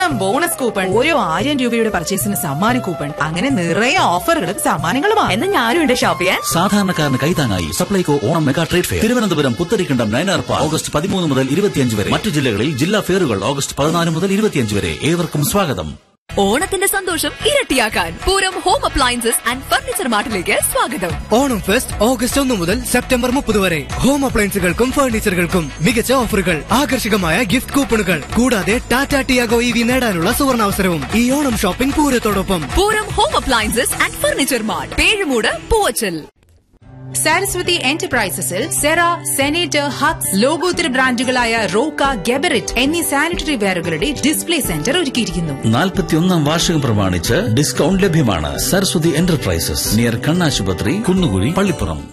Bonus coupon ഓരോ ആയിരം രൂപയുടെ പർച്ചേസിന് സമ്മാന കൂപ്പൺ അങ്ങനെ നിറയെ ഓഫറുകളും സമ്മാനങ്ങളുമാണ് എന്നാ ഞാനും ഉണ്ട് ഷോപ്പ് ചെയ്യാൻ സാധാരണക്കാരന് കൈത്താങ്ങായി Supplyco Onam mega trade fair Thiruvananthapuram Putharikandam Nayanar park August പതിമൂന്ന് മുതൽ ഇരുപത്തിയഞ്ച് വരെ മറ്റു ജില്ലകളിൽ ജില്ലാ ഫെയറുകൾ ഓഗസ്റ്റ് പതിനാല് മുതൽ ഇരുപത്തിയഞ്ച് വരെ ഏവർക്കും സ്വാഗതം ഓണത്തിന്റെ സന്തോഷം ഇരട്ടിയാക്കാൻ Pooram home appliances and furniture മാർട്ടിലേക്ക് സ്വാഗതം ഓണം ഫെസ്റ്റ് ഓഗസ്റ്റ് ഒന്ന് മുതൽ സെപ്റ്റംബർ മുപ്പത് വരെ ഹോം അപ്ലയൻസുകൾക്കും ഫർണിച്ചറുകൾക്കും മികച്ച ഓഫറുകൾ ആകർഷകമായ ഗിഫ്റ്റ് കൂപ്പണുകൾ കൂടാതെ ടാറ്റ ടിയാഗോ ഇ വി നേടാനുള്ള സുവർണാവസരവും ഈ ഓണം ഷോപ്പിംഗ് പൂരത്തോടൊപ്പം Pooram home appliances and furniture mart Pezhumoodu Poovachal Saraswathi എന്റർപ്രൈസസിൽ സെറ സെനേറ്റർ ഹക്സ് ലോകോത്തര ബ്രാൻഡുകളായ റോക്ക ഗെബറിറ്റ് എന്നീ സാനിറ്ററി വെയറുകളുടെ ഡിസ്പ്ലേ സെന്റർ ഒരുക്കിയിരിക്കുന്നു നാൽപ്പത്തിയൊന്നാം വാർഷികം പ്രമാണിച്ച് ഡിസ്കൗണ്ട് ലഭ്യമാണ് സരസ്വതി എന്റർപ്രൈസസ് നിയർ കണ്ണാശുപത്രി കുന്നുകുഴി പള്ളിപ്പുറം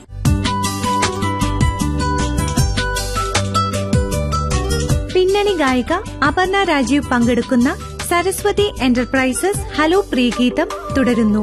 പിന്നണി ഗായിക അപർണ രാജീവ് പങ്കെടുക്കുന്ന സരസ്വതി എന്റർപ്രൈസസ് ഹലോ പ്രിയഗീതം തുടരുന്നു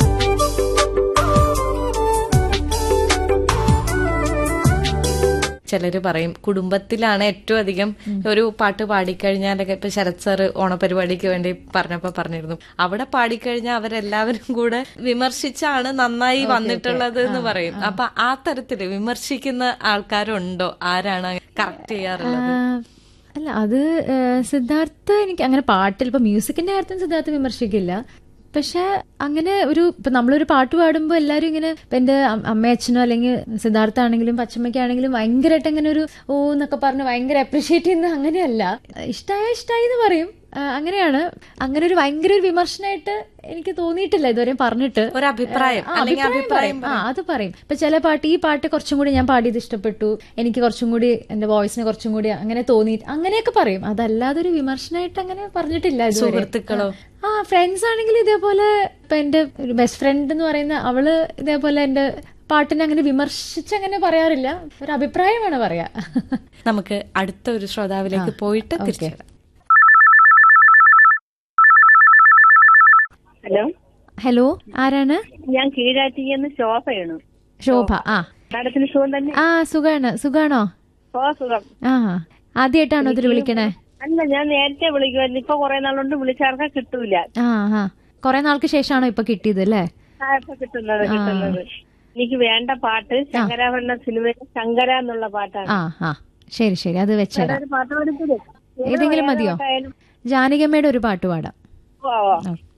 ചിലര് പറയും കുടുംബത്തിലാണ് ഏറ്റവും അധികം ഒരു പാട്ട് പാടിക്കഴിഞ്ഞാലൊക്കെ ഇപ്പൊ ശരത് സാറ് ഓണപരിപാടിക്ക് വേണ്ടി പറഞ്ഞപ്പോ പറഞ്ഞിരുന്നു അവിടെ പാടിക്കഴിഞ്ഞാൽ അവരെല്ലാവരും കൂടെ വിമർശിച്ചാണ് നന്നായി വന്നിട്ടുള്ളത് എന്ന് പറയും അപ്പൊ ആ തരത്തില് വിമർശിക്കുന്ന ആൾക്കാരുണ്ടോ ആരാണ് കറക്റ്റ് ചെയ്യാറുള്ളത് അല്ല അത് ആ, സിദ്ധാർത്ഥ എനിക്ക് അങ്ങനെ പാട്ടിൽ ഇപ്പൊ മ്യൂസിക്കിന്റെ കാര്യത്തിൽ സിദ്ധാർത്ഥ വിമർശിക്കില്ല പക്ഷെ അങ്ങനെ ഒരു ഇപ്പൊ നമ്മളൊരു പാട്ട് പാടുമ്പോൾ എല്ലാവരും ഇങ്ങനെ ഇപ്പൊ എന്റെ അം- അമ്മയച്ഛനോ അല്ലെങ്കിൽ സിദ്ധാർത്ഥ ആണെങ്കിലും പച്ചമ്മയ്ക്കാണെങ്കിലും ഭയങ്കരമായിട്ട് അങ്ങനെ ഒരു ഓ എന്നൊക്കെ പറഞ്ഞ് ഭയങ്കര അപ്രീഷിയേറ്റ് ചെയ്യുന്ന അങ്ങനെയല്ല ഇഷ്ടായ ഇഷ്ടായി എന്ന് പറയും ആ, അങ്ങനെയാണ് അങ്ങനെ ഒരു ഭയങ്കര ഒരു വിമർശനമായിട്ട് എനിക്ക് തോന്നിയിട്ടില്ല ഇതുവരെ പറഞ്ഞിട്ട് ഒരു അഭിപ്രായം, ആ, അല്ലെങ്കിൽ അഭിപ്രായം പറയും. ആ അത് പറയും ഇപ്പൊ ചില പാട്ട് ഈ പാട്ട് കുറച്ചും കൂടി ഞാൻ പാടിയത് ഇഷ്ടപ്പെട്ടു എനിക്ക് കുറച്ചും കൂടി എന്റെ വോയിസിനെ കുറച്ചും കൂടി അങ്ങനെ തോന്നി അങ്ങനെയൊക്കെ പറയും അതല്ലാതെ ഒരു വിമർശനമായിട്ട് അങ്ങനെ പറഞ്ഞിട്ടില്ല ഇതുവരെ. സുഹൃത്തുക്കളോ? ആ ഫ്രണ്ട്സ് ആണെങ്കിൽ ഇതേപോലെ ഇപ്പൊ എന്റെ ഒരു ബെസ്റ്റ് ഫ്രണ്ട് എന്ന് പറയുന്ന അവള് ഇതേപോലെ എന്റെ പാട്ടിനെ അങ്ങനെ വിമർശിച്ചങ്ങനെ പറയാറില്ല ഒരു അഭിപ്രായമാണ് പറയാ നമുക്ക് അടുത്ത ഒരു ശ്രോതാവിലേക്ക് പോയിട്ട് തിരിച്ചു വരാം. ഹലോ ഹലോ ആരാണ് ഞാൻ കീഴാറ്റിന്ന് ശോഭയാണ് ശോഭ ആ മാഡത്തിന് സുഖം തന്നെ ആ സുഖാണ് സുഖാണോ ഓ സുഖം ആ ആദ്യമായിട്ടാണോ ഇതിൽ വിളിക്കണേ അല്ല ഞാൻ നേരത്തെ വിളിക്കുമായിരുന്നു ഇപ്പൊ കുറെ നാളുകൊണ്ട് വിളിച്ചാർക്കാ കിട്ടൂല ആ ആ കൊറേ നാൾക്ക് ശേഷമാണോ ഇപ്പൊ കിട്ടിയത് അല്ലേ ആ ഇപ്പൊ കിട്ടുന്നത് കിട്ടുന്നത് എനിക്ക് വേണ്ട പാട്ട് ശങ്കരാഭരണ സിനിമയിലെ ശങ്കര എന്നുള്ള പാട്ടാണ് ആ ആ ശരി ശരി അത് വെച്ചേരാം ഒരു പാട്ട് പഠിപ്പില്ലേ ഏതെങ്കിലും മതിയോ ജാനകിയമ്മയുടെ ഒരു പാട്ട് പാടാം ഓ ഓ.